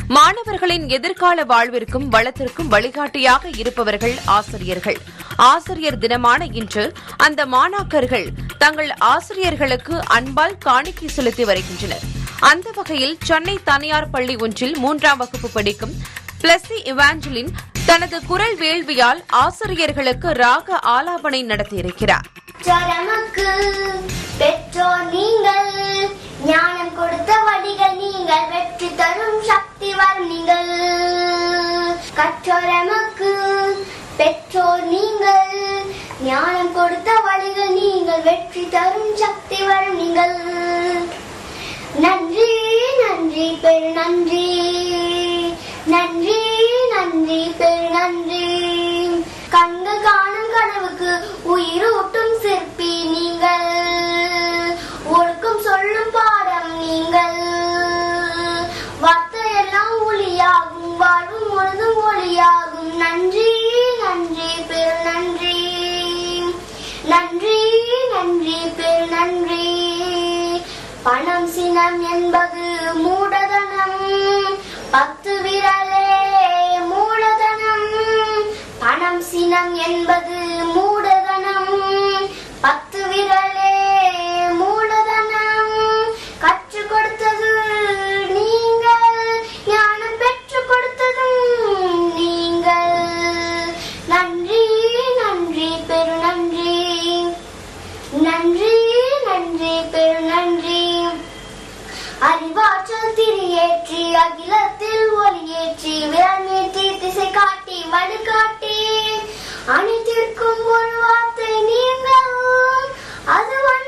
மாணவர்களின் எதிர்கால வாழ்விற்கும் வளத்திற்கும் வழிகாட்டியாக இருப்பவர்கள் ஆசிரியர்கள் ஆசிரியர் தினமான இன்று அந்த மாணாக்கர்கள் தங்கள் ஆசிரியர்களுக்கு அன்பால் காணிக்கை செலுத்தி வருகின்றனர் அந்த வகையில் சென்னை தனியார் பள்ளி ஒன்றில் மூன்றாம் வகுப்பு படிக்கும் பிளஸி இவாஞ்சலின் தனது குரல் வேள்வியால் ஆசிரியர்களுக்கு ராக ஆலாபனை நடத்தியிருக்கிறார் நமக்கு பெற்றோர் நீங்கள் ஞானம் கொடுத்த வழிகள் நீங்கள் வெற்றி தரும் சக்தி நீங்கள் கற்றோர் எமக்கு பெற்றோர் நீங்கள் ஞானம் கொடுத்த வழிகள் நீங்கள் வெற்றி தரும் சக்தி நீங்கள் நன்றி நன்றி பெரு நன்றி நன்றி நன்றி பெரு நன்றி கண்கள் காணும் கனவுக்கு உயிரூட்டும் சிற்பி நீங்கள் ஒழுக்கம் சொல்லும் பாடம் நீங்கள் வார்த்தையெல்லாம் ஒளியாகும் வாழ்வும் முழுதும் ஒளியாகும் நன்றி நன்றி பெரு நன்றி நன்றி நன்றி பெரு நன்றி பணம் சினம் என்பது மூடதனம் பத்து விரலே மூலதனம் பணம் சினம் என்பது மூடதனம் பத்து விரலே மூலதனம் கற்றுக் கொடுத்தது நீங்கள் ஞானம் பெற்றுக் கொடுத்ததும் நீங்கள் நன்றி நன்றி பெரு நன்றி நன்றி நன்றி பெரு நன்றி அறிவாற்றல் திரியேற்றி அகிலத்தில் ஒளியேற்றி விரல் நீட்டி திசை காட்டி வழிகாட்டி அனைத்திற்கும் ஒரு வார்த்தை நீங்கள் அது ஒன்று